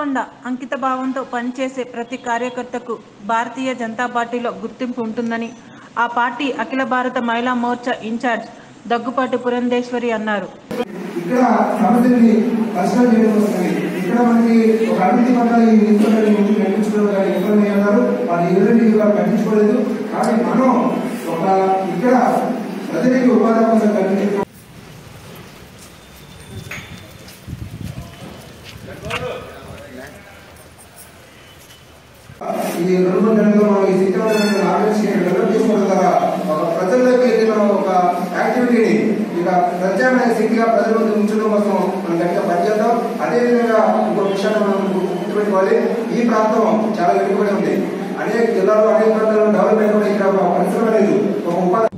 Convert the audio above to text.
తప్పకుండా అంకిత భావంతో పనిచేసే ప్రతి కార్యకర్తకు భారతీయ జనతా పార్టీలో గుర్తింపు ఉంటుందని ఆ పార్టీ అఖిల భారత మహిళా మోర్చా ఇన్ఛార్జ్ దగ్గుపాటి పురంధేశ్వరి అన్నారు ఇక్కడ సమస్యని పరిష్కారం చేయడం వస్తుంది ఇక్కడ మనకి ఒక అభివృద్ధి పట్ల ఈ నిధులని ముందు కనిపించుకోవడం కానీ ఇబ్బంది అన్నారు వాళ్ళు ఎవరిని ఇవాళ పట్టించుకోలేదు కానీ మనం ఒక ఇక్కడ ప్రజలకి ఉపాధి అవకాశం కల్పించడం ఈ రెండు మూడు నెలల్లో మనం ఈ శిక్షణ ఆలోచించి డెవలప్ చేసుకోవడం ద్వారా ఒక ప్రజల్లోకి వెళ్ళిన ఒక యాక్టివిటీని ఇక ప్రత్యామ్నాయ శక్తిగా ప్రజల ముందు ఉంచడం కోసం మనం గట్టిగా పనిచేద్దాం అదేవిధంగా ఇంకో విషయాన్ని మనం గుర్తుపెట్టుకోవాలి ఈ ప్రాంతం చాలా వెనుకబడి ఉంది అనేక జిల్లాలో అనేక ప్రాంతాల్లో డెవలప్మెంట్ కూడా ఇక్కడ ఒక పరిశ్రమ లేదు ఒక ఉపాధి